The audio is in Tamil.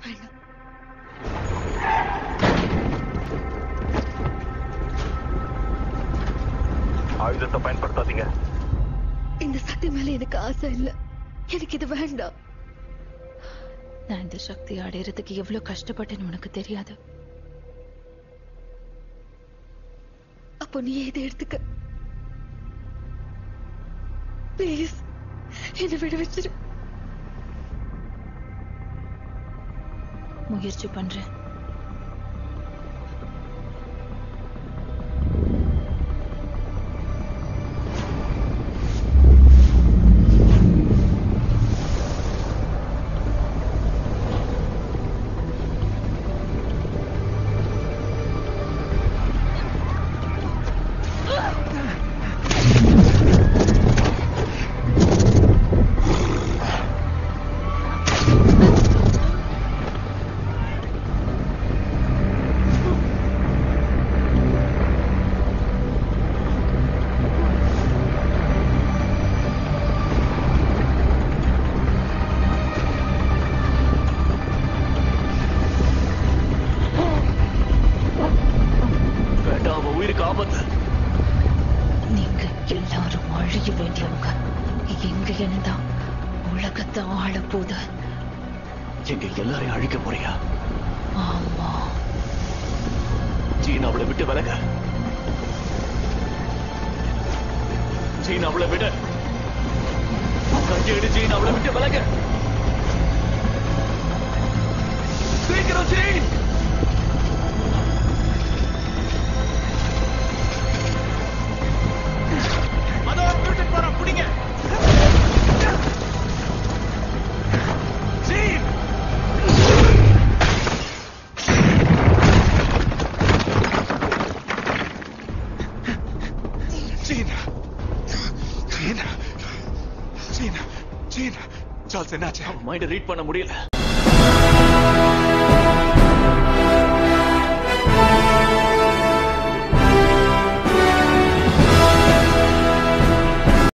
வேண்டாம் ஆயுதத்தை பயன்படுத்தாதீங்க இந்த சக்தி மேல எனக்கு ஆசை இல்ல எனக்கு இது வேண்டாம் நான் இந்த சக்தி அடையறதுக்கு எவ்வளவு கஷ்டப்பட்டேன்னு உனக்கு தெரியாது அப்போ நீ இதை எடுத்துக்க ப்ளீஸ் என்னை விட வச்சிரு முயற்சி பண்றேன் வேண்டாம் அவன் உயிருக்கு ஆபத்து நீங்க எல்லாரும் அழிய வேண்டியவங்க எங்க என்னதான் உலகத்தை ஆள போது எங்க எல்லாரையும் அழிக்க போறியா ஆமா சீனா அவளை விட்டு விலக சீனா அவளை விட கையெடு சீனா அவளை விட்டு விலக சீக்கிரம் சீன் அதோ வீட்டுக்கு போறோம் பிடிங்க சீன் சீனா சீனா சீனா சீனா சார்ல்ஸ் என்னாச்சு மைண்ட் ரீட் பண்ண முடியல